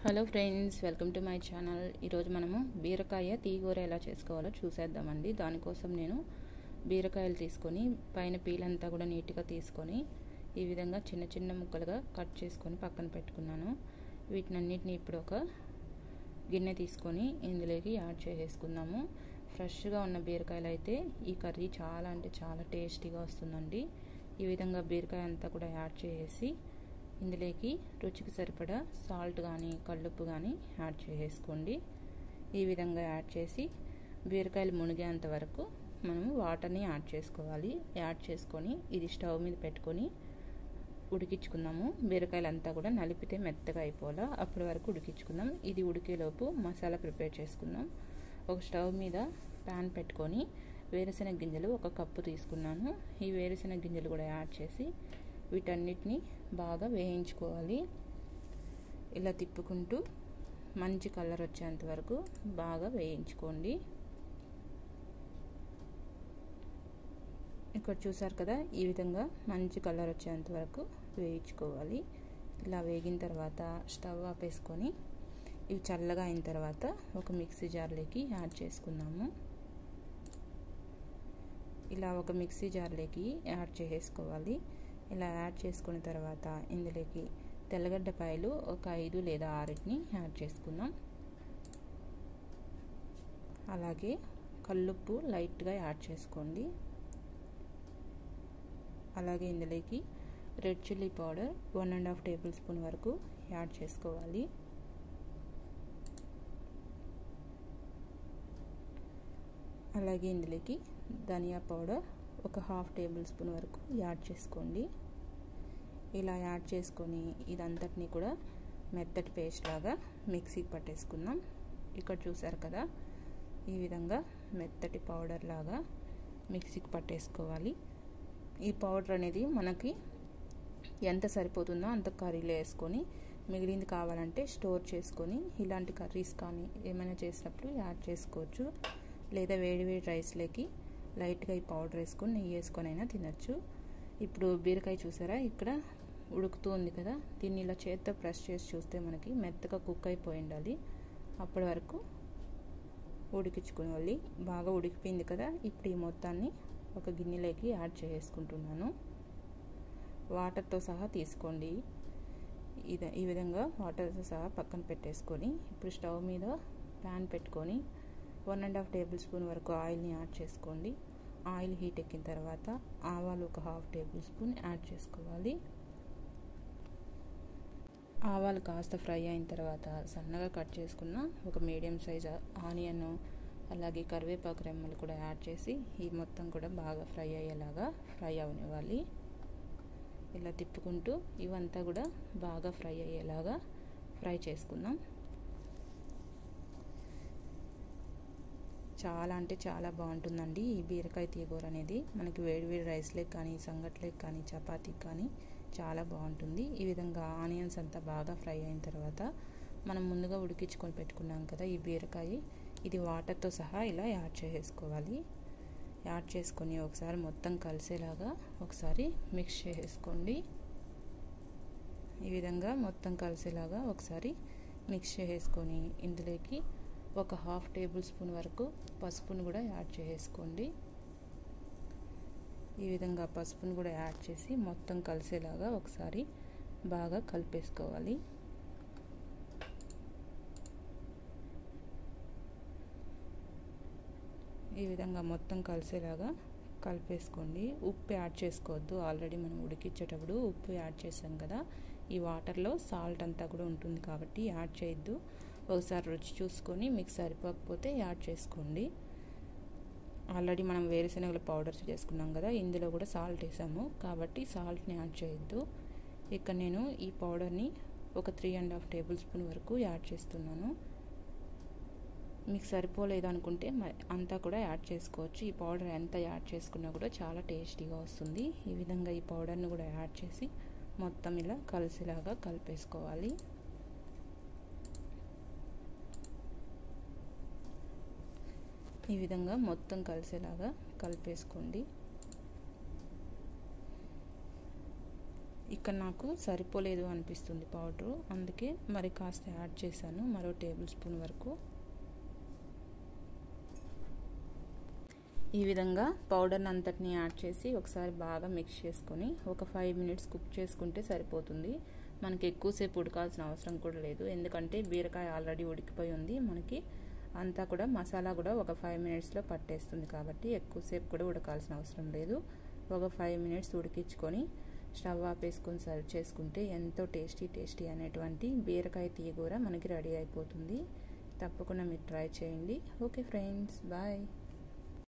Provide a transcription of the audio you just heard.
hello friends welcome to my channel ఈరోజు మనము బీరకాయ తీగూర ఎలా చేసుకోవాలో చూసేద్దామండి దానికోసం నేను బీరకాయలు తీసుకొని పైన పీలంతా కూడా నీట్గా తీసుకొని ఈ విధంగా చిన్న చిన్న ముక్కలుగా కట్ చేసుకొని పక్కన పెట్టుకున్నాను వీటినన్నిటిని ఇప్పుడు ఒక గిన్నె తీసుకొని ఇందులోకి యాడ్ చేసేసుకుందాము ఫ్రెష్గా ఉన్న బీరకాయలు అయితే ఈ కర్రీ చాలా అంటే చాలా టేస్టీగా వస్తుందండి ఈ విధంగా బీరకాయ అంతా కూడా యాడ్ చేసేసి ఇందులోకి రుచికి సరిపడా సాల్ట్ కానీ కల్లుప్పు కానీ యాడ్ చేసేసుకోండి ఈ విధంగా యాడ్ చేసి బీరకాయలు మునిగేంత వరకు మనము వాటర్ని యాడ్ చేసుకోవాలి యాడ్ చేసుకొని ఇది స్టవ్ మీద పెట్టుకొని ఉడికించుకుందాము బీరకాయలు అంతా కూడా నలిపితే మెత్తగా అయిపోలా అప్పటి వరకు ఉడికించుకుందాం ఇది ఉడికేలోపు మసాలా ప్రిపేర్ చేసుకుందాం ఒక స్టవ్ మీద ప్యాన్ పెట్టుకొని వేరుశెనగ గింజలు ఒక కప్పు తీసుకున్నాను ఈ వేరుశెనగ గింజలు కూడా యాడ్ చేసి వీటన్నిటిని బాగా వేయించుకోవాలి ఇలా తిప్పుకుంటూ మంచి కలర్ వచ్చేంత వరకు బాగా వేయించుకోండి ఇక్కడ చూసారు కదా ఈ విధంగా మంచి కలర్ వచ్చేంత వరకు వేయించుకోవాలి ఇలా వేగిన తర్వాత స్టవ్ ఆపేసుకొని ఇవి చల్లగా అయిన తర్వాత ఒక మిక్సీ జార్లోకి యాడ్ చేసుకుందాము ఇలా ఒక మిక్సీ జార్లోకి యాడ్ చేసుకోవాలి ఇలా యాడ్ చేసుకున్న తర్వాత ఇందులోకి తెల్లగడ్డపాయలు ఒక ఐదు లేదా ఆరుని యాడ్ చేసుకుందాం అలాగే కల్లుప్పు లైట్గా యాడ్ చేసుకోండి అలాగే ఇందులోకి red chilli powder one and half tablespoon వరకు యాడ్ చేసుకోవాలి అలాగే ఇందులోకి ధనియా పౌడర్ ఒక హాఫ్ టేబుల్ స్పూన్ వరకు యాడ్ చేసుకోండి ఇలా యాడ్ చేసుకొని ఇదంతటిని కూడా మెత్తటి పేస్ట్ లాగా మిక్సీకి పట్టేసుకుందాం ఇక్కడ చూసారు కదా ఈ విధంగా మెత్తటి పౌడర్ లాగా మిక్సీకి పట్టేసుకోవాలి ఈ పౌడర్ అనేది మనకి ఎంత సరిపోతుందో అంత కర్రీలో వేసుకొని మిగిలింది కావాలంటే స్టోర్ చేసుకొని ఇలాంటి కర్రీస్ కానీ ఏమైనా చేసినప్పుడు యాడ్ చేసుకోవచ్చు లేదా వేడి వేడి రైస్లోకి లైట్గా ఈ పౌడర్ వేసుకొని నెయ్యి వేసుకొని అయినా తినచ్చు ఇప్పుడు బీరకాయ చూసారా ఇక్కడ ఉడుకుతూ ఉంది కదా దీన్ని ఇలా చేత్తో ప్రెస్ చేసి చూస్తే మనకి మెత్తగా కుక్ అయిపోయి ఉండాలి అప్పటి వరకు ఉడికించుకోవాలి బాగా ఉడికిపోయింది కదా ఇప్పుడు ఈ మొత్తాన్ని ఒక గిన్నెలోకి యాడ్ చేసుకుంటున్నాను వాటర్తో సహా తీసుకోండి ఇది ఈ విధంగా వాటర్తో సహా పక్కన పెట్టేసుకొని ఇప్పుడు స్టవ్ మీద ప్యాన్ పెట్టుకొని one and half tablespoon వరకు ఆయిల్ని యాడ్ చేసుకోండి ఆయిల్ హీట్ ఎక్కిన తర్వాత ఆవాలు ఒక హాఫ్ టేబుల్ స్పూన్ యాడ్ చేసుకోవాలి ఆవాలు కాస్త ఫ్రై అయిన తర్వాత సన్నగా కట్ చేసుకున్న ఒక మీడియం సైజ్ ఆనియన్ అలాగే కరివేపాకు రెమ్మలు కూడా యాడ్ చేసి ఈ మొత్తం కూడా బాగా ఫ్రై అయ్యేలాగా ఫ్రై అవనివ్వాలి ఇలా తిప్పుకుంటూ ఇవంతా కూడా బాగా ఫ్రై అయ్యేలాగా ఫ్రై చేసుకుందాం చాలా అంటే చాలా బాగుంటుందండి ఈ బీరకాయ తీగూర అనేది మనకి వేడి వేడి రైస్లోకి కానీ సంగట్లోకి కానీ చపాతీకి కానీ చాలా బాగుంటుంది ఈ విధంగా ఆనియన్స్ అంతా బాగా ఫ్రై అయిన తర్వాత మనం ముందుగా ఉడికించుకొని పెట్టుకున్నాం కదా ఈ బీరకాయ ఇది వాటర్తో సహా ఇలా యాడ్ చేసుకోవాలి యాడ్ చేసుకొని ఒకసారి మొత్తం కలిసేలాగా ఒకసారి మిక్స్ చేసేసుకోండి ఈ విధంగా మొత్తం కలిసేలాగా ఒకసారి మిక్స్ చేసేసుకొని ఇందులోకి ఒక హాఫ్ టేబుల్ స్పూన్ వరకు పసుపును కూడా యాడ్ చేసుకోండి ఈ విధంగా పసుపును కూడా యాడ్ చేసి మొత్తం కలిసేలాగా ఒకసారి బాగా కలిపేసుకోవాలి ఈ విధంగా మొత్తం కలిసేలాగా కలిపేసుకోండి ఉప్పు యాడ్ చేసుకోవద్దు ఆల్రెడీ మనం ఉడికించేటప్పుడు ఉప్పు యాడ్ చేసాం కదా ఈ వాటర్లో సాల్ట్ అంతా కూడా ఉంటుంది కాబట్టి యాడ్ చేయొద్దు ఒకసారి రుచి చూసుకొని మీకు సరిపోకపోతే యాడ్ చేసుకోండి ఆల్రెడీ మనం వేరుశనగల పౌడర్ చేసుకున్నాం కదా ఇందులో కూడా సాల్ట్ వేసాము కాబట్టి సాల్ట్ని యాడ్ చేయొద్దు ఇక్కడ నేను ఈ పౌడర్ని ఒక three and half tablespoon వరకు యాడ్ చేస్తున్నాను మీకు సరిపోలేదు అనుకుంటే అంతా కూడా యాడ్ చేసుకోవచ్చు ఈ పౌడర్ ఎంత యాడ్ చేసుకున్నా కూడా చాలా టేస్టీగా వస్తుంది ఈ విధంగా ఈ పౌడర్ని కూడా యాడ్ చేసి మొత్తం ఇలా కలిసేలాగా కలిపేసుకోవాలి ఈ విధంగా మొత్తం కలిసేలాగా కలిపేసుకోండి ఈ ఇక్కడ నాకు సరిపోలేదు అనిపిస్తుంది పౌడరు అందుకే మరి కాస్త యాడ్ చేశాను మరో టేబుల్ స్పూన్ వరకు ఈ విధంగా పౌడర్ని అంతటిని యాడ్ చేసి ఒకసారి బాగా మిక్స్ చేసుకొని ఒక ఫైవ్ మినిట్స్ కుక్ చేసుకుంటే సరిపోతుంది మనకి ఎక్కువసేపు ఉడకాల్సిన అవసరం కూడా లేదు ఎందుకంటే బీరకాయ ఆల్రెడీ ఉడికిపోయి ఉంది మనకి అంతా కూడా మసాలా కూడా ఒక ఫైవ్ మినిట్స్లో పట్టేస్తుంది కాబట్టి ఎక్కువసేపు కూడా ఉడకాల్సిన అవసరం లేదు ఒక ఫైవ్ మినిట్స్ ఉడికించుకొని స్టవ్ ఆపేసుకొని సర్వ్ చేసుకుంటే ఎంతో టేస్టీ టేస్టీ అనేటువంటి బీరకాయ తీగూర మనకి రెడీ అయిపోతుంది తప్పకుండా మీరు ట్రై చేయండి ఓకే ఫ్రెండ్స్ బాయ్